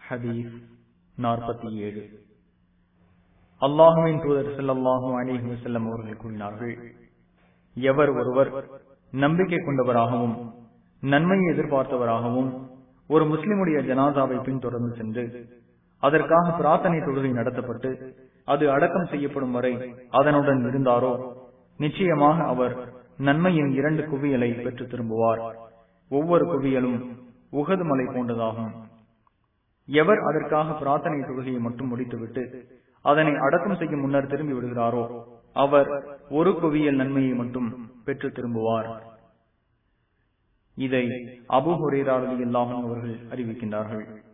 ஹதீஸ் நாற்பத்தி ஏழு அல்லாஹுவின் தூதர் செல்லல்லாஹும் அலிஹி வசல்லம் அவர்கள் கூறினார்கள் எவர் ஒருவர் நம்பிக்கை கொண்டவராகவும் நன்மையை எதிர்பார்த்தவராகவும் ஒரு முஸ்லிமுடைய ஜனாதாவை பின்தொடர்ந்து சென்று அதற்காக பிரார்த்தனை தொழுகை நடத்தப்பட்டு அது அடக்கம் செய்யப்படும் வரை அதனுடன் இருந்தாரோ நிச்சயமாக அவர் நன்மையின் இரண்டு குவியலை பெற்று திரும்புவார் ஒவ்வொரு குவியலும் உகது மலை போன்றதாகும் எவர் அதற்காக பிரார்த்தனை தொழுகையை மட்டும் முடித்துவிட்டு அதனை அடக்கம் செய்யும் முன்னர் திரும்பி விடுகிறாரோ அவர் ஒரு குவியல் நன்மையை மட்டும் பெற்று திரும்புவார் இதை அபு ஹுரேரா அலி அல்லாஹும் அவர்கள் அறிவிக்கின்றார்கள்